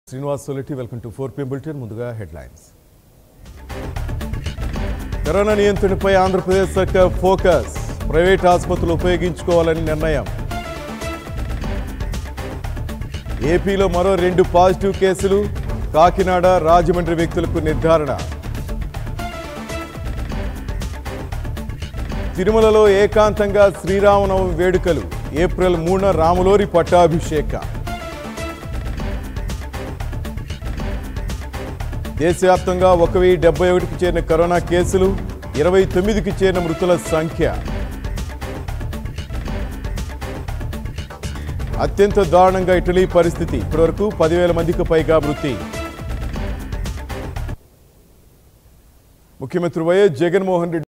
శ్రీనివాస్ సొలిటి welcome to four PM bulletin ముందుగా headlines corona నియంత్రణపై ఆంధ్రప్రదేశ్ సర్కార్ ఫోకస్ ప్రైవేట్ ఆసుపత్రులు ఉపయోగించుకోవాలని నిర్ణయం ఏపీలో మరో రెండు పాజిటివ్ కేసులు కాకినాడ రాజమండ్రి వ్యక్తులకు నిర్ధారణ తిరుమలలో ఏకాంతంగా శ్రీరామనవమి వేడుకలు ఏప్రిల్ మూడున రాములోరి పట్టాభిషేక దేశవ్యాప్తంగా ఒక వెయ్యి డెబ్బై ఒకటికి చేరిన కరోనా కేసులు ఇరవై తొమ్మిదికి చేరిన మృతుల సంఖ్య అత్యంత దారుణంగా ఇటలీ పరిస్థితి ఇప్పటివరకు పదివేల మందికి పైగా మృతి ముఖ్యమంత్రి వైఎస్ జగన్మోహన్ రెడ్డి